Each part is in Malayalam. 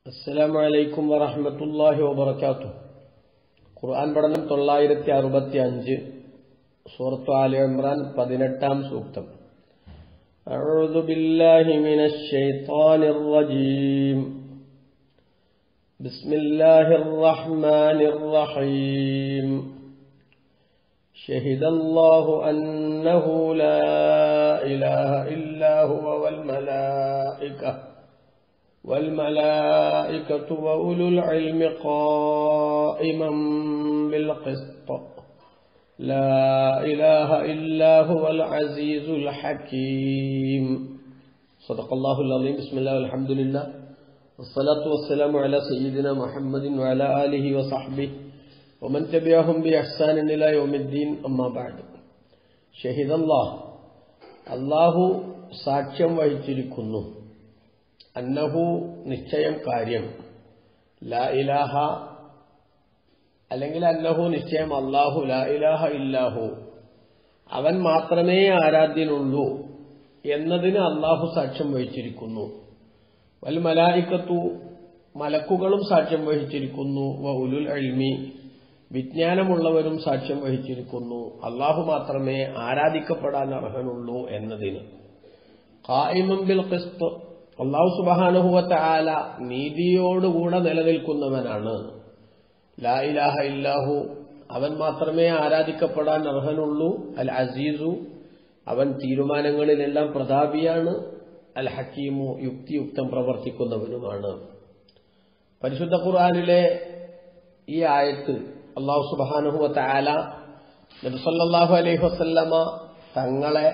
അസ്സലാമു അലൈക്കും വറഹ്മത്തുള്ളാഹി വബറകാതുഹു ഖുർആൻ പഠനം തൊള്ളായിരത്തി അറുപത്തി അഞ്ച് സൂറത്ത് ആല ഇമ്രാൻ പതിനെട്ടാം സൂക്തം أعوذ بالله من الشيطان الرجيم بسم الله الرحمن الرحيم شهد الله أنه لا إله إلا هو والملائكة والملائكة وأولو العلم قائما بالقسط لا إله إلا هو العزيز الحكيم صدق الله العظيم بسم الله والحمد لله والصلاة والسلام على سيدنا محمد وعلى آله وصحبه ومن تبعهم بإحسان إلى يوم الدين أما بعد شهد الله الله സാക്ഷ്യം വഹിച്ചിരിക്കുന്നു അന്നഹു നിശ്ചയം കാര്യം ലാ ഇലാഹ അല്ലെങ്കിൽ അന്നഹു നിശ്ചയം അള്ളാഹു ലാ ഇലാഹ ഇല്ലാഹു അവൻ മാത്രമേ ആരാധ്യനുള്ളൂ എന്നതിന് അള്ളാഹു സാക്ഷ്യം വഹിച്ചിരിക്കുന്നു വൽ മലായിക്കത്തു മലക്കുകളും സാക്ഷ്യം വഹിച്ചിരിക്കുന്നു വ ഉലുൽ അൽമി വിജ്ഞാനമുള്ളവരും സാക്ഷ്യം വഹിച്ചിരിക്കുന്നു അള്ളാഹു മാത്രമേ ആരാധിക്കപ്പെടാൻ അർഹനുള്ളൂ എന്നതിന് ഖായിമം ബിൽ ഖിസ്ത് അള്ളാഹു സുബാനുഹുവത്ത ആല നീതിയോടുകൂടെ നിലനിൽക്കുന്നവനാണ് ലാ ഇലാഹ ഇല്ലാഹു അവൻ മാത്രമേ ആരാധിക്കപ്പെടാൻ അർഹനുള്ളൂ അൽ അസീസു അവൻ തീരുമാനങ്ങളിലെല്ലാം പ്രതാപിയാണ് അൽ ഹക്കീമു യുക്തിയുക്തം പ്രവർത്തിക്കുന്നവനുമാണ് പരിശുദ്ധ ഖുർആാനിലെ ഈ ആയത്ത് അള്ളാഹു സുബാനുഹുവത്ത ആല നബിസല്ലാഹു അലൈഹി വസല്ലമ തങ്ങളെ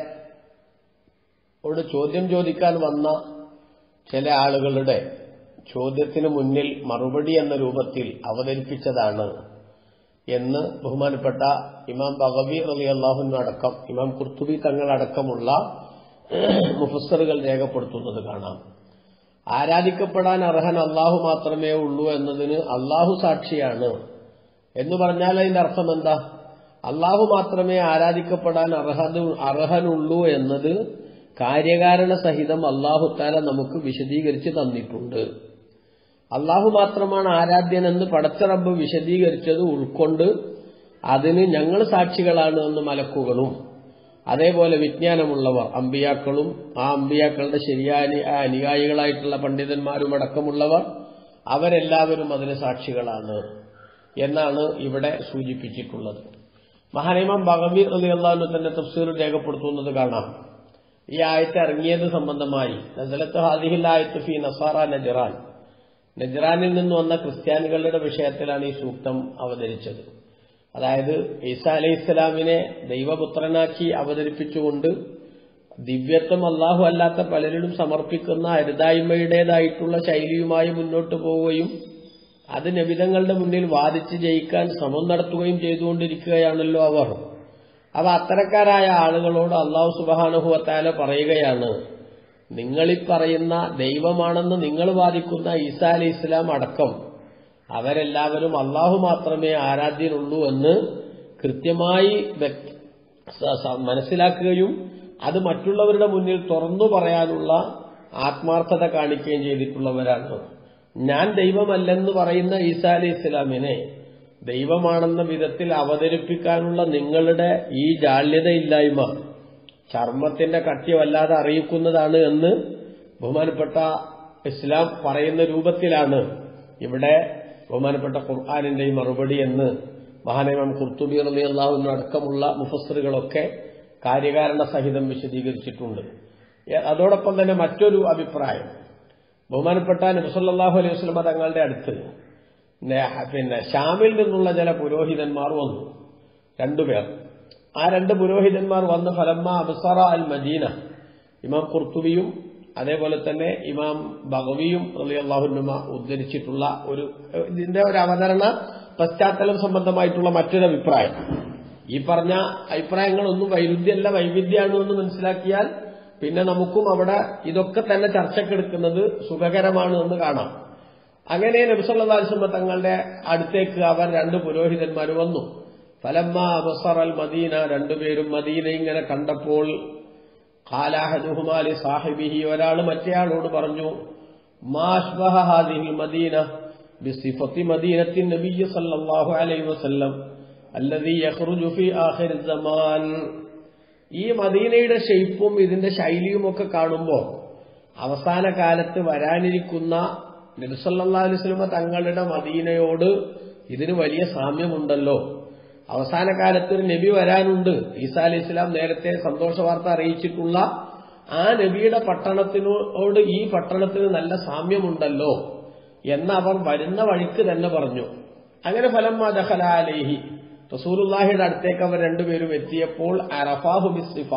ഓട് ചോദ്യം ചോദിക്കാൻ വന്ന ചില ആളുകളുടെ ചോദ്യത്തിന് മുന്നിൽ മറുപടി എന്ന രൂപത്തിൽ അവതരിപ്പിച്ചതാണ് എന്ന് ബഹുമാനപ്പെട്ട ഇമാം ബഗവി അലി അള്ളാഹുവിന് അടക്കം ഇമാം കുർത്തുബി തങ്ങളടക്കമുള്ള മുഫസറുകൾ രേഖപ്പെടുത്തുന്നത് കാണാം ആരാധിക്കപ്പെടാൻ അർഹൻ അള്ളാഹു മാത്രമേ ഉള്ളൂ എന്നതിന് അള്ളാഹു സാക്ഷിയാണ് എന്ന് പറഞ്ഞാൽ അതിന്റെ അർത്ഥം എന്താ അള്ളാഹു മാത്രമേ ആരാധിക്കപ്പെടാൻ അർഹത അർഹനുള്ളൂ എന്നത് കാര്യകാരണ സഹിതം അള്ളാഹുത്താല നമുക്ക് വിശദീകരിച്ച് തന്നിട്ടുണ്ട് അള്ളാഹു മാത്രമാണ് ആരാധ്യനെന്ന് പടച്ചറബ് വിശദീകരിച്ചത് ഉൾക്കൊണ്ട് അതിന് ഞങ്ങൾ സാക്ഷികളാണ് എന്ന് മലക്കുകളും അതേപോലെ വിജ്ഞാനമുള്ളവർ അമ്പിയാക്കളും ആ അമ്പിയാക്കളുടെ ശരിയായ അനുയായികളായിട്ടുള്ള പണ്ഡിതന്മാരും അടക്കമുള്ളവർ അവരെല്ലാവരും അതിന് സാക്ഷികളാണ് എന്നാണ് ഇവിടെ സൂചിപ്പിച്ചിട്ടുള്ളത് മഹാനിമാം ബഹബീർ അലി അള്ളാഹു തന്നെ തഫ്സീർ രേഖപ്പെടുത്തുന്നത് കാണാം ഈ ആയത്ത് ഇറങ്ങിയത് സംബന്ധമായി നസലത്ത് ഹാദിഹിൽ ആയത്ത് ഫി നസാറ നജറാൻ നജറാനിൽ നിന്ന് വന്ന ക്രിസ്ത്യാനികളുടെ വിഷയത്തിലാണ് ഈ സൂക്തം അവതരിച്ചത് അതായത് ഈസ അലൈഹി ഇസ്ലാമിനെ ദൈവപുത്രനാക്കി അവതരിപ്പിച്ചുകൊണ്ട് ദിവ്യത്വം അള്ളാഹു അല്ലാത്ത പലരിലും സമർപ്പിക്കുന്ന അരുതായ്മയുടേതായിട്ടുള്ള ശൈലിയുമായി മുന്നോട്ട് പോവുകയും അത് നബിതങ്ങളുടെ മുന്നിൽ വാദിച്ച് ജയിക്കാൻ ശ്രമം നടത്തുകയും ചെയ്തുകൊണ്ടിരിക്കുകയാണല്ലോ അവർ അപ്പൊ അത്തരക്കാരായ ആളുകളോട് അള്ളാഹു സുബാനുഹുവത്താല പറയുകയാണ് നിങ്ങളീ പറയുന്ന ദൈവമാണെന്ന് നിങ്ങൾ വാദിക്കുന്ന ഈസാ അലി ഇസ്ലാം അടക്കം അവരെല്ലാവരും അള്ളാഹു മാത്രമേ ആരാധ്യനുള്ളൂ എന്ന് കൃത്യമായി മനസ്സിലാക്കുകയും അത് മറ്റുള്ളവരുടെ മുന്നിൽ തുറന്നു പറയാനുള്ള ആത്മാർത്ഥത കാണിക്കുകയും ചെയ്തിട്ടുള്ളവരാണ് ഞാൻ ദൈവമല്ലെന്ന് പറയുന്ന ഈസാ അലി ഇസ്ലാമിനെ ദൈവമാണെന്ന വിധത്തിൽ അവതരിപ്പിക്കാനുള്ള നിങ്ങളുടെ ഈ ജാള്യതയില്ലായ്മ ചർമ്മത്തിന്റെ കട്ടി വല്ലാതെ അറിയിക്കുന്നതാണ് എന്ന് ബഹുമാനപ്പെട്ട ഇസ്ലാം പറയുന്ന രൂപത്തിലാണ് ഇവിടെ ബഹുമാനപ്പെട്ട ഖുർആാനിന്റെ ഈ മറുപടി എന്ന് മഹാനേമം കുർത്തുബി റലി അള്ളാഹുവിന് അടക്കമുള്ള മുഫസറുകളൊക്കെ കാര്യകാരണ സഹിതം വിശദീകരിച്ചിട്ടുണ്ട് അതോടൊപ്പം തന്നെ മറ്റൊരു അഭിപ്രായം ബഹുമാനപ്പെട്ട നബിസല്ലാഹു അലൈഹി വസ്ലമ തങ്ങളുടെ അടുത്ത് പിന്നെ ഷാമിൽ നിന്നുള്ള ചില പുരോഹിതന്മാർ വന്നു രണ്ടുപേർ ആ രണ്ട് പുരോഹിതന്മാർ വന്ന് ഫലമ്മ അബ്സറ അൽ മദീന ഇമാം കുർത്തുബിയും അതേപോലെ തന്നെ ഇമാം ബഗവിയും അള്ളാഹുനുമ ഉദ്ധരിച്ചിട്ടുള്ള ഒരു ഇതിന്റെ ഒരു അവതരണ പശ്ചാത്തലം സംബന്ധമായിട്ടുള്ള മറ്റൊരു അഭിപ്രായം ഈ പറഞ്ഞ അഭിപ്രായങ്ങളൊന്നും വൈരുദ്ധ്യമല്ല വൈവിധ്യമാണ് എന്ന് മനസ്സിലാക്കിയാൽ പിന്നെ നമുക്കും അവിടെ ഇതൊക്കെ തന്നെ ചർച്ചക്കെടുക്കുന്നത് സുഖകരമാണ് എന്ന് കാണാം അങ്ങനെ നബിസല്ലാസ്മ തങ്ങളുടെ അടുത്തേക്ക് അവർ രണ്ട് പുരോഹിതന്മാർ വന്നു ഫലമ്മ ബസർ അൽ മദീന രണ്ടുപേരും മദീന ഇങ്ങനെ കണ്ടപ്പോൾ ഖാലാഹദുഹുമാലി സാഹിബിഹി ഒരാൾ മറ്റേയാളോട് പറഞ്ഞു മാഷ്ബഹ ഹാദിഹിൽ മദീന ബിസിഫത്തി മദീനത്തിൻ നബിയ്യ സല്ലല്ലാഹു അലൈഹി വസല്ലം അല്ലദീ യഖ്റുജു ഫീ ആഖിർ സമാൻ ഈ മദീനയുടെ ഷെയ്പ്പും ഇതിന്റെ ശൈലിയും ഒക്കെ കാണുമ്പോൾ അവസാന കാലത്ത് വരാനിരിക്കുന്ന നബിസല്ലാ അലുസ്ലമ തങ്ങളുടെ മദീനയോട് ഇതിന് വലിയ സാമ്യമുണ്ടല്ലോ അവസാന കാലത്ത് ഒരു നബി വരാനുണ്ട് ഈസാ അലി ഇസ്ലാം നേരത്തെ സന്തോഷ വാർത്ത അറിയിച്ചിട്ടുള്ള ആ നബിയുടെ പട്ടണത്തിനോട് ഈ പട്ടണത്തിന് നല്ല സാമ്യമുണ്ടല്ലോ എന്ന് അവർ വരുന്ന വഴിക്ക് തന്നെ പറഞ്ഞു അങ്ങനെ ഫലം ദഖലാലേഹി റസൂലുല്ലാഹിയുടെ അടുത്തേക്ക് അവർ രണ്ടുപേരും എത്തിയപ്പോൾ അറഫാഹു ബിസിഫ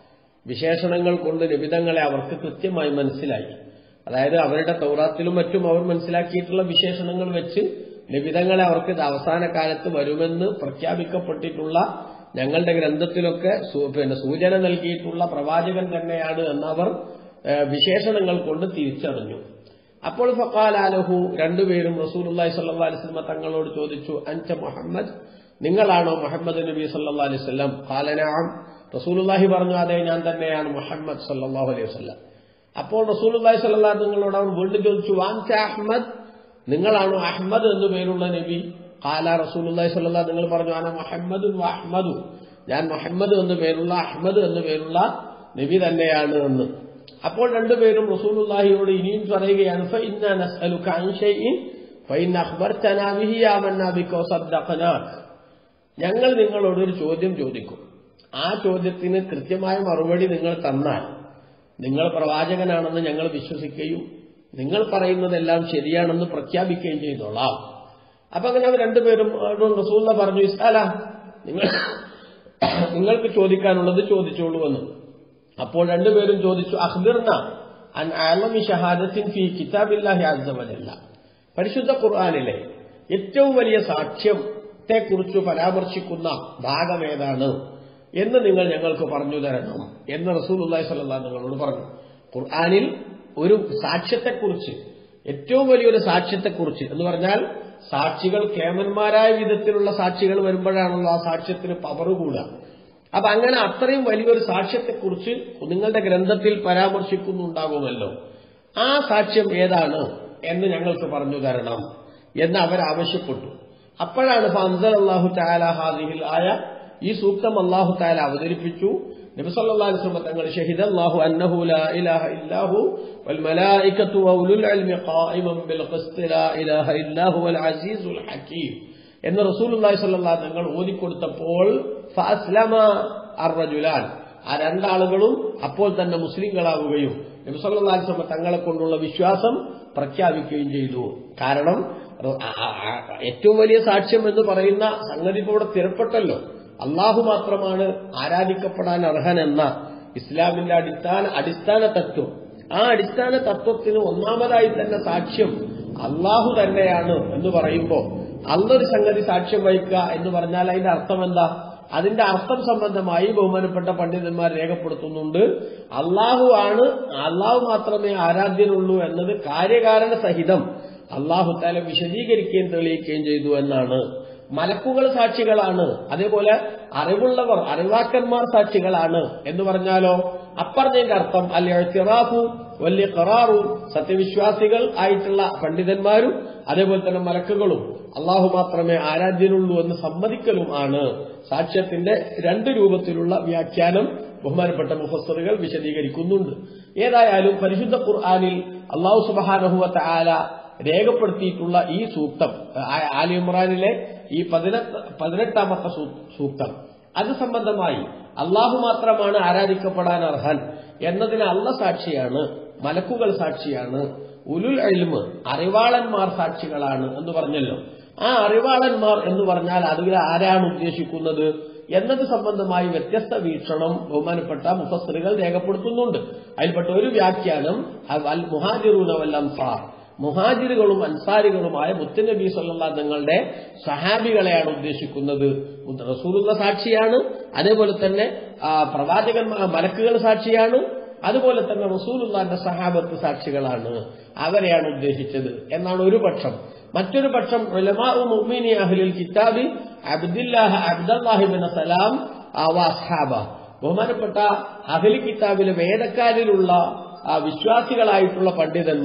വിശേഷണങ്ങൾ കൊണ്ട് നിബിതങ്ങളെ അവർക്ക് കൃത്യമായി മനസ്സിലായി അതായത് അവരുടെ തൗറാത്തിലും മറ്റും അവർ മനസ്സിലാക്കിയിട്ടുള്ള വിശേഷണങ്ങൾ വെച്ച് നിബിതങ്ങളെ അവർക്ക് ഇത് അവസാന കാലത്ത് വരുമെന്ന് പ്രഖ്യാപിക്കപ്പെട്ടിട്ടുള്ള ഞങ്ങളുടെ ഗ്രന്ഥത്തിലൊക്കെ സൂ- പിന്നെ സൂചന നൽകിയിട്ടുള്ള പ്രവാചകൻ തന്നെയാണ് എന്നവർ ഏഹ്, വിശേഷണങ്ങൾ കൊണ്ട് തിരിച്ചറിഞ്ഞു അപ്പോൾ ഫക്കാലാലഹു രണ്ടുപേരും റസൂലുള്ളാഹി സ്വല്ലല്ലാഹി അലൈഹി വസല്ലം തങ്ങളോട് ചോദിച്ചു അൻച മുഹമ്മദ് നിങ്ങളാണോ മുഹമ്മദ് നബി സല്ലല്ലാഹു അലൈഹി വസല്ലം ഖാല നഅം റസൂലുള്ളാഹി പറഞ്ഞു അതെ ഞാൻ തന്നെയാണ് മുഹമ്മദ് സല്ലല്ലാഹു അലൈഹി വസല്ലം അപ്പോൾ റസൂലുള്ളാഹി സ്വല്ലല്ലാഹു നിങ്ങളോട് അവൻ വീണ്ടും ചോദിച്ചു അൻച അഹ്മദ് നിങ്ങളാണോ അഹ്മദ് എന്നു പേരുള്ള നബി ഖാല റസൂലുള്ളാഹി സ്വല്ലല്ലാഹു നിങ്ങൾ പറഞ്ഞു അന മുഹമ്മദുൻ വ അഹ്മദു ഞാൻ മുഹമ്മദ് എന്ന് പേരുള്ള അഹ്മദ് എന്ന് പേരുള്ള നബി തന്നെയാണ് എന്ന് അപ്പോൾ രണ്ടുപേരും റസൂലുള്ളാഹിയോട് ഇനിയും പറയുകയാണ് ഫഇന്നാ നസ്അലുക അൻ ഷൈഇൻ ഫഇന്ന അഖ്ബർതനാ ബിഹി ആമന്നാ ബിക വസദ്ദഖനാക ഞങ്ങൾ നിങ്ങളോട് ഒരു ചോദ്യം ചോദിക്കും ആ ചോദ്യത്തിന് കൃത്യമായ മറുപടി നിങ്ങൾ തന്നാൽ നിങ്ങൾ പ്രവാചകനാണെന്ന് ഞങ്ങൾ വിശ്വസിക്കുകയും നിങ്ങൾ പറയുന്നതെല്ലാം ശരിയാണെന്ന് പ്രഖ്യാപിക്കുകയും ചെയ്തോളാം അപ്പൊ അങ്ങനെ അവർ രണ്ടുപേരും റസൂല്ല പറഞ്ഞു ഇസ്ലാല നിങ്ങൾ നിങ്ങൾക്ക് ചോദിക്കാനുള്ളത് ചോദിച്ചോളൂ എന്ന് അപ്പോൾ രണ്ടുപേരും ചോദിച്ചു അഖ്ബിർന അൻ ആലമി ഷഹാദത്തിൻ ഫി കിതാബില്ലാഹി അസ്സവജല്ല പരിശുദ്ധ ഖുർആനിലെ ഏറ്റവും വലിയ സാക്ഷ്യത്തെ കുറിച്ച് പരാമർശിക്കുന്ന ഭാഗം ഏതാണ് എന്ന് നിങ്ങൾ ഞങ്ങൾക്ക് പറഞ്ഞു തരണം എന്ന് റസൂലുള്ളാഹി സ്വല്ലല്ലാഹു അലൈഹി നിങ്ങളോട് പറഞ്ഞു ഖുർആനിൽ ഒരു സാക്ഷ്യത്തെക്കുറിച്ച് ഏറ്റവും വലിയൊരു സാക്ഷ്യത്തെക്കുറിച്ച് എന്ന് പറഞ്ഞാൽ സാക്ഷികൾ കേമന്മാരായ വിധത്തിലുള്ള സാക്ഷികൾ വരുമ്പോഴാണല്ലോ ആ സാക്ഷ്യത്തിന് പവർ കൂടുക അപ്പൊ അങ്ങനെ അത്രയും വലിയൊരു സാക്ഷ്യത്തെക്കുറിച്ച് നിങ്ങളുടെ ഗ്രന്ഥത്തിൽ പരാമർശിക്കുന്നുണ്ടാകുമല്ലോ ആ സാക്ഷ്യം ഏതാണ് എന്ന് ഞങ്ങൾക്ക് പറഞ്ഞു തരണം എന്ന് അവരാവശ്യപ്പെട്ടു അപ്പോഴാണ് ഫൻസൽ അള്ളാഹു താല ഹാദിഹിൽ ആയ ഈ സൂക്തം അള്ളാഹു താല അവതരിപ്പിച്ചു നബിസല്ലാ വസല്ലം തങ്ങൾ ഷഹിദ് അല്ലാഹു അന്നഹു ലാ ഇലാഹ ഇല്ലാഹു വൽ മലായികത്തു വഉലുൽ ഇൽമി ഖായിമൻ ബിൽ ഖിസ്തി ലാ ഇലാഹ ഇല്ലാഹു വൽ അസീസുൽ ഹകീം എന്ന് റസൂലുള്ളാഹി സ്വല്ലല്ലാഹു തങ്ങൾ ഓതിക്കൊടുത്തപ്പോൾ ഫഅസ്ലമ അർറജുലാൻ ആ രണ്ടാളുകളും അപ്പോൾ തന്നെ മുസ്ലിങ്ങളാവുകയും നബി സല്ലല്ലാഹു അലൈഹി വസല്ലം തങ്ങളെ കൊണ്ടുള്ള വിശ്വാസം പ്രഖ്യാപിക്കുകയും ചെയ്തു കാരണം ആ- ആ- ആ- ഏറ്റവും വലിയ സാക്ഷ്യം എന്ന് പറയുന്ന സംഗതി ഇപ്പോൾ ഇവിടെ സ്ഥിരപ്പെട്ടല്ലോ അള്ളാഹു മാത്രമാണ് ആരാധിക്കപ്പെടാൻ അർഹനെന്ന ഇസ്ലാമിന്റെ അടിസ്ഥാന അടിസ്ഥാന തത്വം ആ അടിസ്ഥാന തത്വത്തിന് ഒന്നാമതായി തന്നെ സാക്ഷ്യം അള്ളാഹു തന്നെയാണ് എന്ന് പറയുമ്പോൾ അള്ളൊരു സംഗതി സാക്ഷ്യം വഹിക്കുക എന്ന് പറഞ്ഞാൽ അതിന്റെ അർത്ഥം എന്താ അതിന്റെ അർത്ഥം സംബന്ധമായി ബഹുമാനപ്പെട്ട പണ്ഡിതന്മാർ രേഖപ്പെടുത്തുന്നുണ്ട് അള്ളാഹു ആണ് അള്ളാഹു മാത്രമേ ആരാധ്യനുള്ളൂ എന്നത് കാര്യകാരണ സഹിതം അള്ളാഹു താല വിശദീകരിക്കുകയും തെളിയിക്കുകയും ചെയ്തു എന്നാണ് മലക്കുകൾ സാക്ഷികളാണ് അതേപോലെ അറിവുള്ളവർ അറിവാക്കന്മാർ സാക്ഷികളാണ് എന്ന് പറഞ്ഞാലോ അപ്പറഞ്ഞതിന്റെ അർത്ഥം അല്ലെ എഴുത്തിറാഫു വലിയ കറാറു സത്യവിശ്വാസികൾ ആയിട്ടുള്ള പണ്ഡിതന്മാരും അതേപോലെ തന്നെ മലക്കുകളും അള്ളാഹു മാത്രമേ ആരാധ്യനുള്ളൂ എന്ന് സമ്മതിക്കലും ആണ് സാക്ഷ്യത്തിന്റെ രണ്ട് രൂപത്തിലുള്ള വ്യാഖ്യാനം ബഹുമാനപ്പെട്ട മുഫസ്സറുകൾ വിശദീകരിക്കുന്നുണ്ട് ഏതായാലും പരിശുദ്ധ ഖുർആാനിൽ അള്ളാഹു സുബാനഹുവ ആല രേഖപ്പെടുത്തിയിട്ടുള്ള ഈ സൂക്തം ആ- ആലി ഇമ്രാനിലെ ഈ പതിനെട്ട് പതിനെട്ടാമത്തെ സൂ- സൂക്തം അത് സംബന്ധമായി അള്ളാഹു മാത്രമാണ് ആരാധിക്കപ്പെടാൻ അർഹൻ എന്നതിന് അള്ള സാക്ഷിയാണ് മലക്കുകൾ സാക്ഷിയാണ് ഉലുൽ എൽമ് അറിവാളന്മാർ സാക്ഷികളാണ് എന്ന് പറഞ്ഞല്ലോ ആ അറിവാളന്മാർ എന്ന് പറഞ്ഞാൽ അതിൽ ആരാണ് ഉദ്ദേശിക്കുന്നത് എന്നത് സംബന്ധമായി വ്യത്യസ്ത വീക്ഷണം ബഹുമാനപ്പെട്ട മുഫസ്സറുകൾ രേഖപ്പെടുത്തുന്നുണ്ട് അതിൽപ്പെട്ട ഒരു വ്യാഖ്യാനം അൽ മുഹാജിറൂന വൽ അൻസാർ മുഹാജിറുകളും അൻസാരികളുമായ മുത്തനബി സല്ലാ തങ്ങളുടെ സഹാബികളെയാണ് ഉദ്ദേശിക്കുന്നത് റസൂലുള്ള സാക്ഷിയാണ് അതേപോലെ തന്നെ ആ, പ്രവാചകന്മാർ മലക്കുകൾ സാക്ഷിയാണ് അതുപോലെ തന്നെ റസൂലുള്ളാന്റെ സഹാബത്ത് സാക്ഷികളാണ് അവരെയാണ് ഉദ്ദേശിച്ചത് എന്നാണ് ഒരു പക്ഷം മറ്റൊരു പക്ഷം ഉലമാഉ മുഅ്മിനി അഹ്ലിൽ കിതാബി അബ്ദുല്ലാഹ് അബ്ദുല്ലാഹിബിൻ സലാം ആ, വ അസ്ഹാബ ബഹുമാനപ്പെട്ട അഹ്ലി കിതാബിലെ വേദക്കാരിലുള്ള ആ, വിശ്വാസികളായിട്ടുള്ള പണ്ഡിതന്മാർ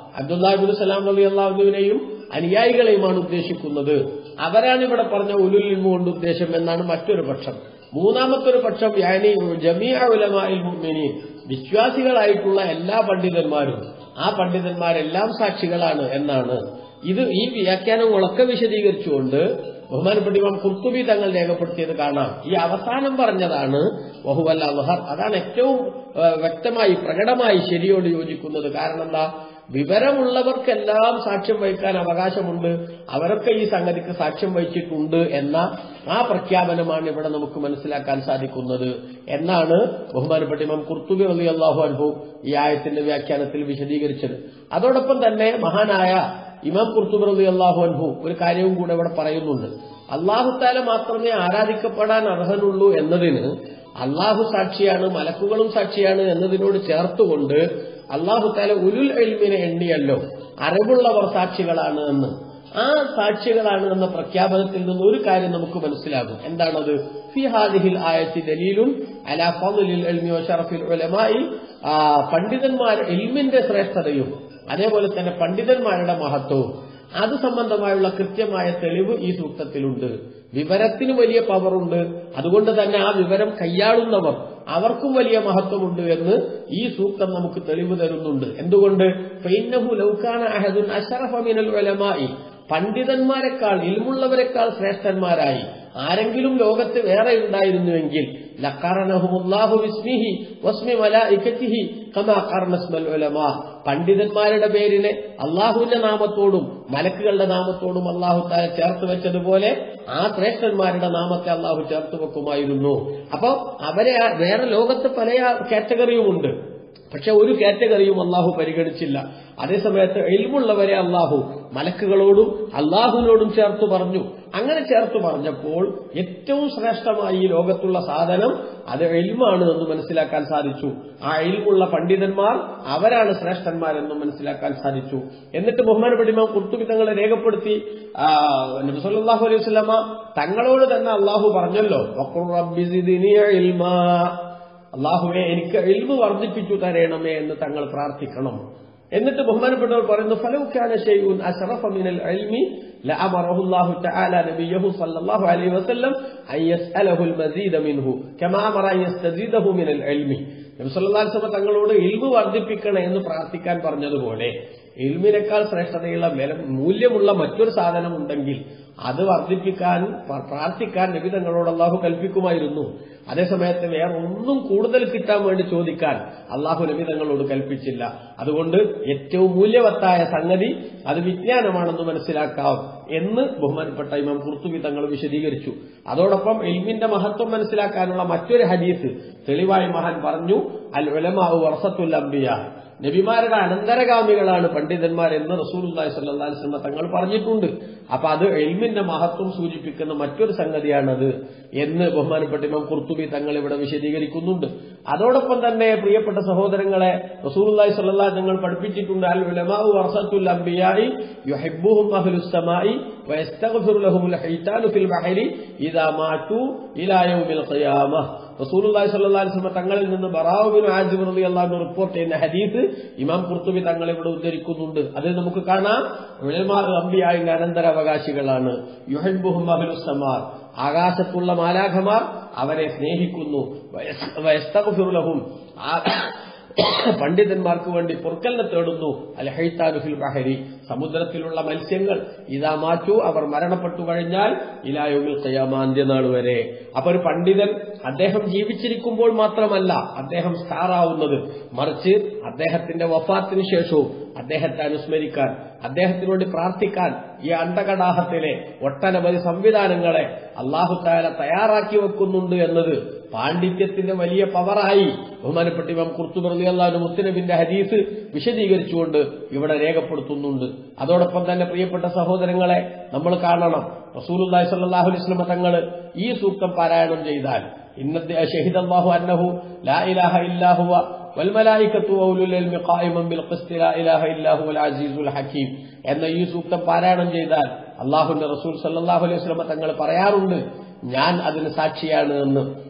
അബ്ദുല്ലാഹിബുൽ സലാം അലി അള്ളാഹുവിനെയും അനുയായികളെയുമാണ് ഉദ്ദേശിക്കുന്നത് അവരാണ് ഇവിടെ പറഞ്ഞ ഉലുൽ ഇൽമു കൊണ്ട് ഉദ്ദേശം എന്നാണ് മറ്റൊരു പക്ഷം മൂന്നാമത്തെ ഒരു പക്ഷം യാനി ജമിയ ഉലമായിൽ മുഅ്മിനീൻ വിശ്വാസികളായിട്ടുള്ള എല്ലാ പണ്ഡിതന്മാരും ആ പണ്ഡിതന്മാരെല്ലാം സാക്ഷികളാണ് എന്നാണ് ഇത് ഈ വ്യാഖ്യാനങ്ങളൊക്കെ വിശദീകരിച്ചുകൊണ്ട് ബഹുമാനപ്പെട്ട ഇമാം കുർത്തുബി തങ്ങൾ രേഖപ്പെടുത്തിയത് കാണാം ഈ അവസാനം പറഞ്ഞതാണ് വഹുവല്ല അൽഹർ അതാണ് ഏറ്റവും ആ, വ്യക്തമായി പ്രകടമായി ശരിയോട് യോജിക്കുന്നത് കാരണം എന്താ വിവരമുള്ളവർക്കെല്ലാം സാക്ഷ്യം വഹിക്കാൻ അവകാശമുണ്ട് അവരൊക്കെ ഈ സംഗതിക്ക് സാക്ഷ്യം വഹിച്ചിട്ടുണ്ട് എന്ന ആ പ്രഖ്യാപനമാണ് ഇവിടെ നമുക്ക് മനസ്സിലാക്കാൻ സാധിക്കുന്നത് എന്നാണ് ബഹുമാനപ്പെട്ട ഇമാം കുർത്തുബി അലി അള്ളാഹു അനുഭവം ഈ ആയത്തിന്റെ വ്യാഖ്യാനത്തിൽ വിശദീകരിച്ചത് അതോടൊപ്പം തന്നെ മഹാനായ ഇമാം കുർത്തുബി അലി അള്ളാഹു അൻഹു ഒരു കാര്യവും കൂടെ ഇവിടെ പറയുന്നുണ്ട് അള്ളാഹുത്താല മാത്രമേ ആരാധിക്കപ്പെടാൻ അർഹനുള്ളൂ എന്നതിന് അള്ളാഹു സാക്ഷിയാണ് മലക്കുകളും സാക്ഷിയാണ് എന്നതിനോട് ചേർത്തുകൊണ്ട് അള്ളാഹുത്താല ഉലുൽ എൽമിനെ എണ്ണിയല്ലോ അറിവുള്ളവർ സാക്ഷികളാണ് എന്ന് ആ സാക്ഷികളാണ് എന്ന പ്രഖ്യാപനത്തിൽ നിന്ന് ഒരു കാര്യം നമുക്ക് മനസ്സിലാകും എന്താണത് ഫി ഹാദിഹിൽ ആയത്തി ദലീലും അലാ ഫളിൽ ഇൽമി വശറഫിൽ ഉലമായി ആ, പണ്ഡിതന്മാർ ഇൽമിന്റെ ശ്രേഷ്ഠതയും അതേപോലെ തന്നെ പണ്ഡിതന്മാരുടെ മഹത്വവും അത് സംബന്ധമായുള്ള കൃത്യമായ തെളിവ് ഈ സൂക്തത്തിലുണ്ട് വിവരത്തിന് വലിയ പവറുണ്ട് അതുകൊണ്ട് തന്നെ ആ വിവരം കൈയാളുന്നവർ അവർക്കും വലിയ മഹത്വമുണ്ട് എന്ന് ഈ സൂക്തം നമുക്ക് തെളിവ് തരുന്നുണ്ട് എന്തുകൊണ്ട് ഫൈന്നഹു ലൗകാന അഹദുൻ അശറഫ മിനൽ ഉലമായി പണ്ഡിതന്മാരെക്കാൾ ഇൽമുള്ളവരെക്കാൾ ശ്രേഷ്ഠന്മാരായി ആരെങ്കിലും ലോകത്ത് വേറെ ഉണ്ടായിരുന്നുവെങ്കിൽ ലക്കറനഹുമുല്ലാഹു വിസ്മിഹി വസ്മി മലായികത്തിഹി കമാ ഖർനസ്മൽ ഉലമാ പണ്ഡിതന്മാരുടെ പേരിനെ അള്ളാഹുവിന്റെ നാമത്തോടും മലക്കുകളുടെ നാമത്തോടും അള്ളാഹു താല ചേർത്ത് വെച്ചതുപോലെ ആ ശ്രേഷ്ഠന്മാരുടെ നാമത്തെ അള്ളാഹു ചേർത്ത് വെക്കുമായിരുന്നു അപ്പോ അവരെ ആ- വേറെ ലോകത്ത് പല കാറ്റഗറിയുമുണ്ട് പക്ഷെ ഒരു കാറ്റഗറിയും അള്ളാഹു പരിഗണിച്ചില്ല അതേസമയത്ത് എൽമുള്ളവരെ അള്ളാഹു മലക്കുകളോടും അള്ളാഹുവിനോടും ചേർത്ത് പറഞ്ഞു അങ്ങനെ ചേർത്ത് പറഞ്ഞപ്പോൾ ഏറ്റവും ശ്രേഷ്ഠമായി ഈ ലോകത്തുള്ള സാധനം അത് എൽമാണ് എന്ന് മനസ്സിലാക്കാൻ സാധിച്ചു ആ എൽമുള്ള പണ്ഡിതന്മാർ അവരാണ് ശ്രേഷ്ഠന്മാരെന്ന് മനസ്സിലാക്കാൻ സാധിച്ചു എന്നിട്ട് ബഹുമാനപ്പെട്ട ഇമാം കുർത്തുബി തങ്ങളെ രേഖപ്പെടുത്തി ആ, നബി സല്ലല്ലാഹു അലൈഹി വസല്ലമ തങ്ങളോട് തന്നെ അള്ളാഹു പറഞ്ഞല്ലോ വഖുർ റബ്ബി സിദ്നി ഇൽമാ അള്ളാഹുവെ എനിക്ക് എൽമ് വർദ്ധിപ്പിച്ചു തരണമേ എന്ന് തങ്ങൾ പ്രാർത്ഥിക്കണം എന്നിട്ട് ബഹുമാനപ്പെട്ടവർ പറയുന്നു ഫലൗക്കാന ഷൈഉൻ അശറഫ മിനൽ ഇൽമി ലഅമറഹു അല്ലാഹു തആല നബിയഹു സല്ലല്ലാഹു അലൈഹി വസല്ലം അൻ യസ്അലഹു അൽ മിൻഹു കമാ അമറ അൻ യസ്തസീദഹു മിനൽ ഇൽമി നബി സല്ലല്ലാഹു അലൈഹി വസല്ലം തങ്ങളോട് ഇൽമ് വർദ്ധിപ്പിക്കണേ എന്ന് പ്രാർത്ഥിക്കാൻ പറഞ്ഞതുപോലെ ഇൽമിനേക്കാൾ ശ്രേഷ്ഠതയുള്ള വില മൂല്യമുള്ള മറ്റൊരു സാധനം ഉണ്ടെങ്കിൽ അത് വർദ്ധിപ്പിക്കാൻ പ- പ്രാർത്ഥിക്കാൻ നബി തങ്ങളോട് അള്ളാഹു കൽപ്പിക്കുമായിരുന്നു അതേസമയത്ത് വേറെ ഒന്നും കൂടുതൽ കിട്ടാൻ വേണ്ടി ചോദിക്കാൻ അള്ളാഹു നബി തങ്ങളോട് കൽപ്പിച്ചില്ല അതുകൊണ്ട് ഏറ്റവും മൂല്യവത്തായ സംഗതി അത് വിജ്ഞാനമാണെന്ന് മനസ്സിലാക്കാം എന്ന് ബഹുമാനപ്പെട്ട ഇമാം കുർത്തുബി തങ്ങൾ വിശദീകരിച്ചു അതോടൊപ്പം എൽമിന്റെ മഹത്വം മനസ്സിലാക്കാനുള്ള മറ്റൊരു ഹദീസ് തെളിവായി മഹാൻ പറഞ്ഞു അൽ ഉലമാവ് വർഷത്തുൽ അംബിയ നബിമാരുടെ അനന്തരഗാമികളാണ് പണ്ഡിതന്മാർ എന്ന് റസൂലുള്ളാഹി സ്വല്ലല്ലാഹി അലൈഹി വസല്ലം തങ്ങൾ പറഞ്ഞിട്ടുണ്ട് അപ്പൊ അത് എൽമിന്റെ മഹത്വം സൂചിപ്പിക്കുന്ന മറ്റൊരു സംഗതിയാണത് എന്ന് ബഹുമാനപ്പെട്ട ഇമാം കുർത്തുബി തങ്ങൾ ഇവിടെ വിശദീകരിക്കുന്നുണ്ട് അതോടൊപ്പം തന്നെ പ്രിയപ്പെട്ട സഹോദരങ്ങളെ റസൂലുള്ളാഹി സ്വല്ലല്ലാഹി തങ്ങൾ പഠിപ്പിച്ചിട്ടുണ്ട് അൽ ഉലമാഉ വറസത്തുൽ അംബിയായി യുഹിബ്ബുഹും അഹ്ലുസ് സമാഇ വയസ്തഗ്ഫിറു ലഹുമുൽ ഹൈതാനു ഫിൽ ബഹരി ഇദാ മാതു ഇലാ യൗമിൽ ഖിയാമah റസൂലുള്ളാഹി സ്വല്ലല്ലാഹി അലൈഹി വസല്ലം തങ്ങളിൽ നിന്ന് ബറാഉ ബിൻ ആസിബ് റളിയല്ലാഹു അൻഹു റിപ്പോർട്ട് ചെയ്യുന്ന ഹദീസ് ഇമാം ഖുർത്തുബി തങ്ങൾ ഇവിടെ ഉദ്ധരിക്കുന്നുണ്ട് അത് നമുക്ക് കാണാം ഉലമാ അംബിയായിന്റെ അനന്തരാവകാശികളാണ് യുഹിബ്ബുഹും അഹ്ലുസ് സമാ ആകാശത്തുള്ള മാലാഖമാർ അവരെ സ്നേഹിക്കുന്നു വയസ്- വയസ്തഗ്ഫിറു ലഹും ആ- പണ്ഡിതന്മാർക്ക് വേണ്ടി പൊറുക്കലിനെ തേടുന്നു അൽഹൈത്താനുഫിൽ ബഹരി സമുദ്രത്തിലുള്ള മത്സ്യങ്ങൾ ഇതാ മാറ്റു അവർ മരണപ്പെട്ടു കഴിഞ്ഞാൽ ഇലായുമിൽ കയ്യാമാന്ത്യനാൾ വരെ അപ്പൊ ഒരു പണ്ഡിതൻ അദ്ദേഹം ജീവിച്ചിരിക്കുമ്പോൾ മാത്രമല്ല അദ്ദേഹം സ്റ്റാറാവുന്നത് മറിച്ച് അദ്ദേഹത്തിന്റെ വഫാത്തിന് ശേഷവും അദ്ദേഹത്തെ അനുസ്മരിക്കാൻ അദ്ദേഹത്തിനു വേണ്ടി പ്രാർത്ഥിക്കാൻ ഈ അണ്ടകടാഹത്തിലെ ഒട്ടനവധി സംവിധാനങ്ങളെ അള്ളാഹു താല തയ്യാറാക്കി വെക്കുന്നുണ്ട് എന്നത് പാണ്ഡിത്യത്തിന്റെ വലിയ പവറായി ബഹുമാനപ്പെട്ട ഇമാം കുർത്തുബർലി അള്ളാഹു മുത്തുനബിന്റെ ഹദീസ് വിശദീകരിച്ചുകൊണ്ട് ഇവിടെ രേഖപ്പെടുത്തുന്നുണ്ട് അതോടൊപ്പം തന്നെ പ്രിയപ്പെട്ട സഹോദരങ്ങളെ നമ്മൾ കാണണം റസൂലുല്ലാഹി സ്വല്ലല്ലാഹു അലൈഹി വസല്ലം തങ്ങൾ ഈ സൂക്തം പാരായണം ചെയ്താൽ ഇന്നത്തെ ഷഹിദല്ലാഹു അന്നഹു ലാ ഇലാഹ ഇല്ലാഹുവ വൽമലായിക്കത്തു ഔലുൽ ഇൽമി ഖായിമൻ ബിൽ ഖിസ്തി ലാ ഇലാഹ ഇല്ലാഹു അൽ അസീസുൽ ഹക്കീം എന്ന ഈ സൂക്തം പാരായണം ചെയ്താൽ അള്ളാഹുന്റെ റസൂൽ സല്ലല്ലാഹു അലൈഹി വസല്ലം തങ്ങൾ പറയാറുണ്ട് ഞാൻ അതിന് സാക്ഷിയാണ് എന്ന്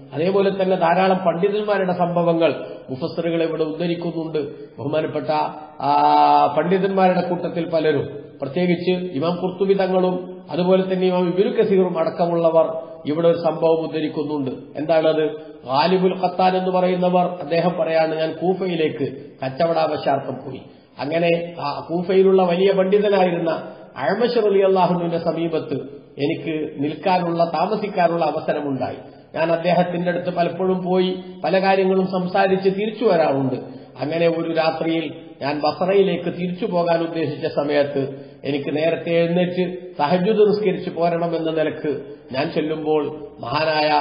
അതേപോലെ തന്നെ ധാരാളം പണ്ഡിതന്മാരുടെ സംഭവങ്ങൾ മുഫസറുകൾ ഇവിടെ ഉദ്ധരിക്കുന്നുണ്ട് ബഹുമാനപ്പെട്ട ആ, പണ്ഡിതന്മാരുടെ കൂട്ടത്തിൽ പലരും പ്രത്യേകിച്ച് ഇമാം കുർത്തുബി തങ്ങളും അതുപോലെ തന്നെ ഇമാം ഇബിനു കസീറും അടക്കമുള്ളവർ ഇവിടെ ഒരു സംഭവം ഉദ്ധരിക്കുന്നുണ്ട് എന്താണത് ഗാലിബുൽ ഖത്താൻ എന്ന് പറയുന്നവർ അദ്ദേഹം പറയാണ് ഞാൻ കൂഫയിലേക്ക് കച്ചവടാവശ്യാർത്ഥം പോയി അങ്ങനെ ആ കൂഫയിലുള്ള വലിയ പണ്ഡിതനായിരുന്ന അഴമഷർ അലി അള്ളാഹുവിന്റെ സമീപത്ത് എനിക്ക് നിൽക്കാനുള്ള താമസിക്കാനുള്ള അവസരമുണ്ടായി ഞാൻ അദ്ദേഹത്തിന്റെ അടുത്ത് പലപ്പോഴും പോയി പല കാര്യങ്ങളും സംസാരിച്ച് തിരിച്ചു വരാറുണ്ട് അങ്ങനെ ഒരു രാത്രിയിൽ ഞാൻ ബസറയിലേക്ക് തിരിച്ചു പോകാൻ ഉദ്ദേശിച്ച സമയത്ത് എനിക്ക് നേരത്തെ എഴുന്നേറ്റ് തഹജുദ് നിസ്കരിച്ച് പോരണം എന്ന നിലക്ക് ഞാൻ ചെല്ലുമ്പോൾ മഹാനായ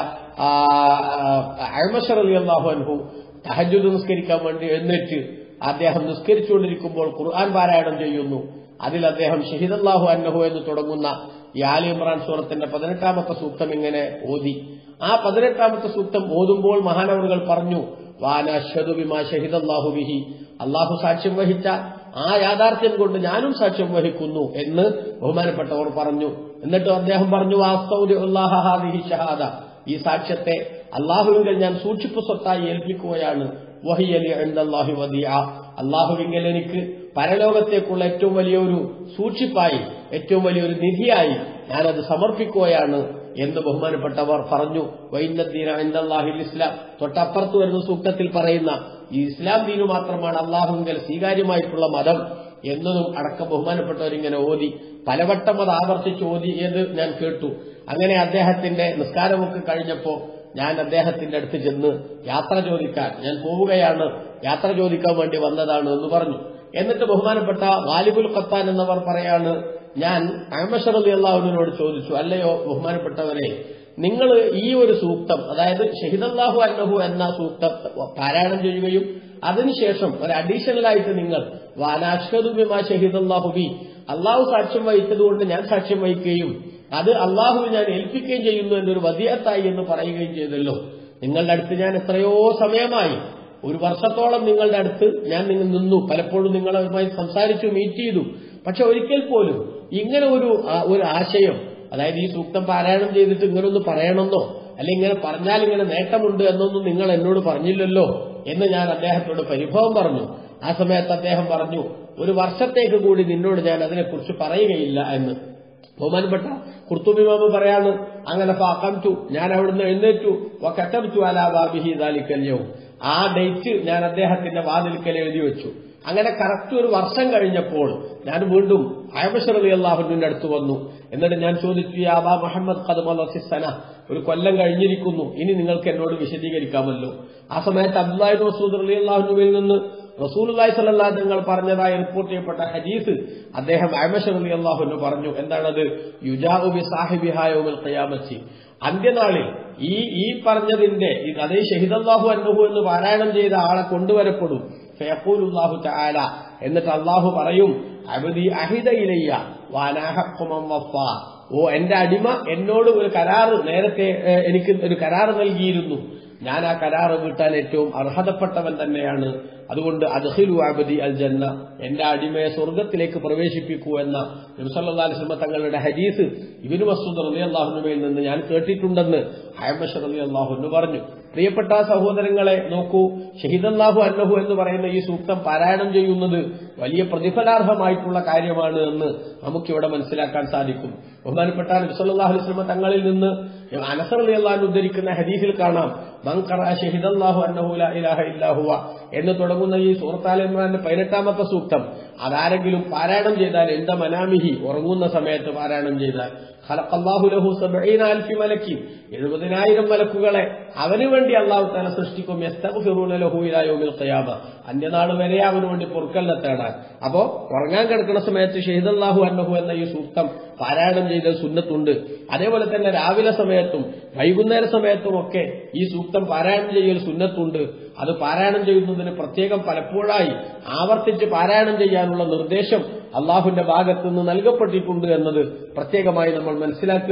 അഴമഷർ അലി അള്ളാഹു അൻഹു തഹജുദ് നിസ്കരിക്കാൻ വേണ്ടി എഴുന്നേറ്റ് അദ്ദേഹം നിസ്കരിച്ചുകൊണ്ടിരിക്കുമ്പോൾ ഖുർആൻ പാരായണം ചെയ്യുന്നു അതിൽ അദ്ദേഹം ഷഹീദല്ലാഹു അന്നഹു എന്ന് തുടങ്ങുന്ന ഈ ആലി ഇമ്രാൻ സൂറത്തിന്റെ പതിനെട്ടാമത്തെ സൂക്തം ഇങ്ങനെ ഓതി ആ പതിനെട്ടാമത്തെ സൂക്തം ഓതുമ്പോൾ മഹാനവറുകൾ പറഞ്ഞു വാനഷദു ബിമാ ഷഹിദല്ലാഹു ബിഹി അള്ളാഹു സാക്ഷ്യം വഹിച്ച ആ യാഥാർത്ഥ്യം കൊണ്ട് ഞാനും സാക്ഷ്യം വഹിക്കുന്നു എന്ന് ബഹുമാനപ്പെട്ടവർ പറഞ്ഞു എന്നിട്ട് അദ്ദേഹം പറഞ്ഞു വാസ്തൗദിഹി ഷഹാദ ഈ സാക്ഷ്യത്തെ അള്ളാഹുവിങ്കൽ ഞാൻ സൂക്ഷിപ്പ് സ്വത്തായി ഏൽപ്പിക്കുകയാണ് വഹിയലി അൻദല്ലാഹി വദിയ അള്ളാഹുവിങ്കൽ എനിക്ക് പരലോകത്തേക്കുള്ള ഏറ്റവും വലിയൊരു സൂക്ഷിപ്പായി ഏറ്റവും വലിയൊരു നിധിയായി ഞാനത് സമർപ്പിക്കുകയാണ് എന്ന് ബഹുമാനപ്പെട്ടവർ പറഞ്ഞു വൈന്നദ്ദീന അൻദല്ലാഹിൽ ഇസ്ലാം തൊട്ടപ്പുറത്ത് വരുന്ന സൂക്തത്തിൽ പറയുന്ന ഈ ഇസ്ലാം ദീനു മാത്രമാണ് അള്ളാഹുവിങ്കൽ സ്വീകാര്യമായിട്ടുള്ള മതം എന്നതും അടക്കം ബഹുമാനപ്പെട്ടവരിങ്ങനെ ഓതി പലവട്ടം അത് ആവർത്തിച്ച് ഓതിയത് ഞാൻ കേട്ടു അങ്ങനെ അദ്ദേഹത്തിന്റെ നിസ്കാരമൊക്കെ കഴിഞ്ഞപ്പോ ഞാൻ അദ്ദേഹത്തിന്റെ അടുത്ത് ചെന്ന് യാത്ര ചോദിക്കാൻ ഞാൻ പോവുകയാണ് യാത്ര ചോദിക്കാൻ വേണ്ടി വന്നതാണ് എന്ന് പറഞ്ഞു എന്നിട്ട് ബഹുമാനപ്പെട്ട വാലിബുൽ ഖത്താൻ എന്നവർ പറയാണ് ഞാൻ അഹമ്മഷർ അലി അള്ളാഹുവിനോട് ചോദിച്ചു അല്ലയോ ബഹുമാനപ്പെട്ടവരെ നിങ്ങൾ ഈ ഒരു സൂക്തം അതായത് ഷഹിദല്ലാഹു അന്നഹു എന്ന സൂക്തം പാരായണം ചെയ്യുകയും അതിനുശേഷം ഒരു അഡീഷണലായിട്ട് നിങ്ങൾ വാനാഷ്ഹദു ബിമാ ഷഹിദല്ലാഹു ബി അള്ളാഹു സാക്ഷ്യം വഹിച്ചതുകൊണ്ട് ഞാൻ സാക്ഷ്യം വഹിക്കുകയും അത് അള്ളാഹു ഞാൻ ഏൽപ്പിക്കുകയും ചെയ്യുന്നു എന്നൊരു വധിയത്തായി എന്ന് പറയുകയും ചെയ്തല്ലോ നിങ്ങളുടെ അടുത്ത് ഞാൻ എത്രയോ സമയമായി ഒരു വർഷത്തോളം നിങ്ങളുടെ അടുത്ത് ഞാൻ നിങ്ങൾ നിന്നു പലപ്പോഴും നിങ്ങളുമായി സംസാരിച്ചു മീറ്റ് ചെയ്തു പക്ഷെ ഒരിക്കൽ പോലും ഇങ്ങനെ ഒരു ആ- ഒരു ആശയം അതായത് ഈ സൂക്തം പാരായണം ചെയ്തിട്ട് ഇങ്ങനെ ഒന്ന് പറയണമെന്നോ അല്ലെങ്കിൽ ഇങ്ങനെ പറഞ്ഞാൽ ഇങ്ങനെ നേട്ടമുണ്ട് എന്നൊന്നും നിങ്ങൾ എന്നോട് പറഞ്ഞില്ലല്ലോ എന്ന് ഞാൻ അദ്ദേഹത്തോട് പരിഭവം പറഞ്ഞു ആ സമയത്ത് അദ്ദേഹം പറഞ്ഞു ഒരു വർഷത്തേക്ക് കൂടി നിന്നോട് ഞാൻ അതിനെക്കുറിച്ച് പറയുകയില്ല എന്ന് ബഹുമാനപ്പെട്ട കുർത്തുബിമാമ് പറയാണ് അങ്ങനെ ഫാക്കംതു ഞാൻ അവിടുന്ന് എഴുന്നേറ്റു കറ്റബിച്ചു അലാബാബിഹി ദാലിക്കല്യവും ആ ഡേറ്റ് ഞാൻ അദ്ദേഹത്തിന്റെ വാതിൽക്കൽ എഴുതി വെച്ചു അങ്ങനെ കറക്റ്റ് ഒരു വർഷം കഴിഞ്ഞപ്പോൾ ഞാൻ വീണ്ടും അയബഷർ അലി അള്ളാഹുവിന്റെ അടുത്ത് വന്നു എന്നിട്ട് ഞാൻ ചോദിച്ചു "യാ അബാ മുഹമ്മദ് ഖദമസന ഒരു കൊല്ലം കഴിഞ്ഞിരിക്കുന്നു ഇനി നിങ്ങൾക്ക് എന്നോട് വിശദീകരിക്കാമല്ലോ ആ സമയത്ത് അബ്ദുല്ലാഹി മസൂദ് അലി അള്ളാഹുവിൽ നിന്ന് റസൂലുള്ളാഹി സ്വല്ലല്ലാഹു അലൈഹി തങ്ങൾ പറഞ്ഞതായി റിപ്പോർട്ട് ചെയ്യപ്പെട്ട ഹദീസ് അദ്ദേഹം അഹ്മദ് റളി അള്ളാഹുവിന് പറഞ്ഞു എന്താണത് യുജാഉ ബി സാഹിബിഹാ യൗമൽ ഖിയാമത്തി അന്ത്യനാളിൽ ഈ ഈ പറഞ്ഞതിന്റെ ഈ അതേ ഷഹിദല്ലാഹു അന്നഹു എന്ന് പാരായണം ചെയ്ത ആളെ കൊണ്ടുവരപ്പെടും ഫയഖൂലുല്ലാഹു തആല എന്നിട്ട് അള്ളാഹു പറയും അബദി അഹിദ ഇലയ്യ വാനാഹക്കുമം വഫാ ഓ എന്റെ അടിമ എന്നോട് ഒരു കരാറ് നേരത്തെ ഏഹ്, എനിക്ക് ഒരു കരാറ് നൽകിയിരുന്നു ഞാൻ ആ കരാറ് വീട്ടാൻ ഏറ്റവും അർഹതപ്പെട്ടവൻ തന്നെയാണ് അതുകൊണ്ട് അദ്ഹിലു അബദി അൽ ജന്ന എന്റെ അടിമയെ സ്വർഗത്തിലേക്ക് പ്രവേശിപ്പിക്കൂ എന്ന നബിസല്ലാ അലിസ്ലമ തങ്ങളുടെ ഹദീസ് ഇബിനു മസൂദ് റലി അള്ളാഹുനുമയിൽ നിന്ന് ഞാൻ കേട്ടിട്ടുണ്ടെന്ന് ഹയമഷ് റലി അള്ളാഹുന് പറഞ്ഞു പ്രിയപ്പെട്ട സഹോദരങ്ങളെ നോക്കൂ ഷഹീദല്ലാഹു അന്നഹു എന്ന് പറയുന്ന ഈ സൂക്തം പാരായണം ചെയ്യുന്നത് വലിയ പ്രതിഫലാർഹമായിട്ടുള്ള കാര്യമാണ് എന്ന് നമുക്കിവിടെ മനസ്സിലാക്കാൻ സാധിക്കും ബഹുമാനപ്പെട്ട നബിസല്ലാഹു അലിസ്ലമ തങ്ങളിൽ നിന്ന് അനസർ അലി അള്ളഹാൻ ഉദ്ധരിക്കുന്ന ഹദീസിൽ കാണാം മങ്കറ ഷഹിദല്ലാഹു അന്നഹു ലാ ഇലാഹ ഇല്ലാഹുവ എന്ന് തുടങ്ങുന്ന ഈ സൂറത്താൽ ഇമ്രാന്റെ പതിനെട്ടാമത്തെ സൂക്തം അതാരെങ്കിലും പാരായണം ചെയ്താൽ എന്താ മനാമിഹി ഉറങ്ങുന്ന സമയത്ത് പാരായണം ചെയ്താൽ ഖലഖല്ലാഹു ലഹു സബ്ഈന അൽഫി മലക്കി എഴുപതിനായിരം മലക്കുകളെ അവന് വേണ്ടി അള്ളാഹു താല സൃഷ്ടിക്കും യസ്തഗ്ഫിറൂന ലഹു ഇലാ യൗമിൽ ഖിയാമ അന്യനാൾ വരെ അവന് വേണ്ടി പൊറുക്കലിനെ തേടാൻ അപ്പോ ഉറങ്ങാൻ കിടക്കുന്ന സമയത്ത് ഷഹീദല്ലാഹു അന്നഹു എന്ന ഈ സൂക്തം പാരായണം ചെയ്ത സുന്നത്തുണ്ട് അതേപോലെ തന്നെ രാവിലെ സമയത്തും വൈകുന്നേര സമയത്തും ഒക്കെ ഈ സൂക്തം പാരായണം ചെയ്യൽ സുന്നത്തുണ്ട് അത് പാരായണം ചെയ്യുന്നതിന് പ്രത്യേകം പലപ്പോഴായി ആവർത്തിച്ച് പാരായണം ചെയ്യാനുള്ള നിർദ്ദേശം അള്ളാഹുവിന്റെ ഭാഗത്ത് നിന്ന് നൽകപ്പെട്ടിട്ടുണ്ട് എന്നത് പ്രത്യേകമായി നമ്മൾ മനസ്സിലാക്കുകയും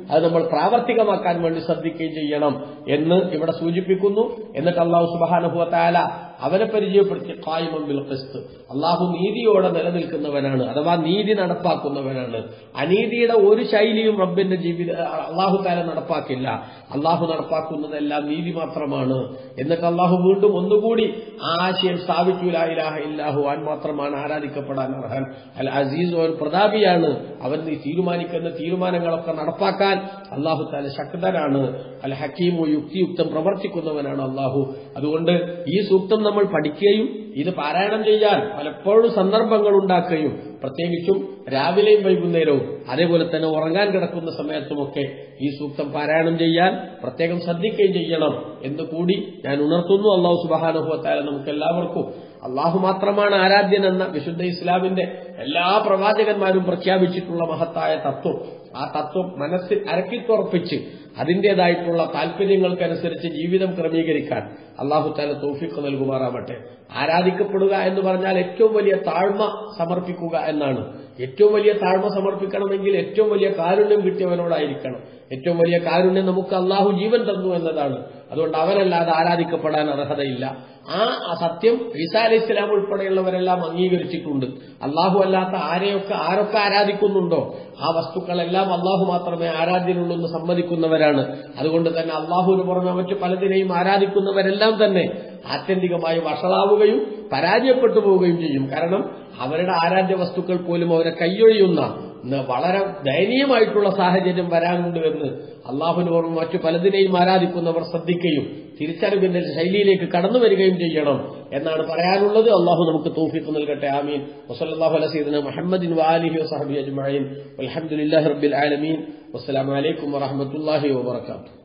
അത് നമ്മൾ പ്രാവർത്തികമാക്കാൻ വേണ്ടി ശ്രദ്ധിക്കുകയും ചെയ്യണം എന്ന് ഇവിടെ സൂചിപ്പിക്കുന്നു എന്നിട്ട് അള്ളാഹു സുബാനുഭവത്തായ അവനെ പരിചയപ്പെടുത്തി കായ്മം ബിൽ ക്രിസ്ത് അള്ളാഹു നീതിയോടെ നിലനിൽക്കുന്നവനാണ് അഥവാ നീതി നടപ്പാക്കുന്നവനാണ് അനീതിയുടെ ഒരു ശൈലിയും റബ്ബിന്റെ ജീവിത അള്ളാഹു താല നടപ്പാക്കില്ല അള്ളാഹു നടപ്പാക്കുന്നതെല്ലാം നീതി മാത്രമാണ് എന്നിട്ട് അള്ളാഹു വീണ്ടും ഒന്നുകൂടി ആ ആശയം സ്ഥാപിച്ചു ലായിലാഹ ഇല്ലാഹു ആൻ മാത്രമാണ് ആരാധിക്കപ്പെടാൻ അർഹൻ അൽ അസീസ് ഒരു പ്രതാപിയാണ് അവൻ നീ തീരുമാനിക്കുന്ന തീരുമാനങ്ങളൊക്കെ നടപ്പാക്കാൻ അള്ളാഹു താല ശക്തനാണ് അൽ ഹക്കീമു യുക്തിയുക്തം പ്രവർത്തിക്കുന്നവനാണ് അള്ളാഹു അതുകൊണ്ട് ഈ സൂക്തം നമ്മൾ പഠിക്കുകയും ഇത് പാരായണം ചെയ്യാൻ പലപ്പോഴും സന്ദർഭങ്ങൾ ഉണ്ടാക്കുകയും പ്രത്യേകിച്ചും രാവിലെയും വൈകുന്നേരവും അതേപോലെ തന്നെ ഉറങ്ങാൻ കിടക്കുന്ന സമയത്തുമൊക്കെ ഈ സൂക്തം പാരായണം ചെയ്യാൻ പ്രത്യേകം ശ്രദ്ധിക്കുകയും ചെയ്യണം എന്ന് കൂടി ഞാൻ ഉണർത്തുന്നു അള്ളാഹു സുബാനുഭവത്തായ നമുക്ക് എല്ലാവർക്കും അള്ളാഹു മാത്രമാണ് ആരാധ്യൻ എന്ന വിശുദ്ധ ഇസ്ലാമിന്റെ എല്ലാ പ്രവാചകന്മാരും പ്രഖ്യാപിച്ചിട്ടുള്ള മഹത്തായ തത്വം ആ തത്വം മനസ്സിൽ അരക്കിത്തുറപ്പിച്ച് അതിന്റേതായിട്ടുള്ള താല്പര്യങ്ങൾക്കനുസരിച്ച് ജീവിതം ക്രമീകരിക്കാൻ അള്ളാഹു താല തോഫിക്ക് നൽകുമാറാവട്ടെ ആരാധിക്കപ്പെടുക എന്ന് പറഞ്ഞാൽ ഏറ്റവും വലിയ താഴ്മ സമർപ്പിക്കുക എന്നാണ് ഏറ്റവും വലിയ താഴ്മ സമർപ്പിക്കണമെങ്കിൽ ഏറ്റവും വലിയ കാരുണ്യം കിട്ടിയവനോടായിരിക്കണം ഏറ്റവും വലിയ കാരുണ്യം നമുക്ക് അള്ളാഹു ജീവൻ തന്നു എന്നതാണ് അതുകൊണ്ട് അവനല്ലാതെ ആരാധിക്കപ്പെടാൻ അർഹതയില്ല ആ സത്യം ഈസാ അലൈഹി ഇസ്ലാം ഉൾപ്പെടെയുള്ളവരെല്ലാം അംഗീകരിച്ചിട്ടുണ്ട് അള്ളാഹു അല്ലാത്ത ആരെയൊക്കെ ആരൊക്കെ ആരാധിക്കുന്നുണ്ടോ ആ വസ്തുക്കളെല്ലാം അള്ളാഹു മാത്രമേ ആരാധ്യനുള്ളൂ എന്ന് സമ്മതിക്കുന്നവരാണ് അതുകൊണ്ട് തന്നെ അള്ളാഹുവിന് പുറമെ മറ്റു പലതിനെയും ആരാധിക്കുന്നവരെല്ലാം തന്നെ ആത്യന്തികമായി വഷളാവുകയും പരാജയപ്പെട്ടു പോവുകയും ചെയ്യും കാരണം അവരുടെ ആരാധ്യ വസ്തുക്കൾ പോലും അവരെ കൈയൊഴിയുന്ന വളരെ ദയനീയമായിട്ടുള്ള സാഹചര്യം വരാനുണ്ട് എന്ന് അള്ളാഹുവിന് പുറമെ മറ്റു പലതിനെയും ആരാധിക്കുന്നവർ ശ്രദ്ധിക്കുകയും തിരിച്ചറിവിന്റെ ശൈലിയിലേക്ക് കടന്നു വരികയും ചെയ്യണം എന്നാണ് പറയാനുള്ളത് അള്ളാഹു നമുക്ക് തോഫിക്ക് നൽകട്ടെ ആമീൻ വസല്ലാഹു അലസീദന മുഹമ്മദിൻ വാലിഹി വസഹബി അജ്മഈൻ അൽഹംദുലില്ലാഹി റബ്ബിൽ ആലമീൻ വസ്സലാമു അലൈക്കും വറഹ്മത്തുള്ളാഹി വബറകാതുഹു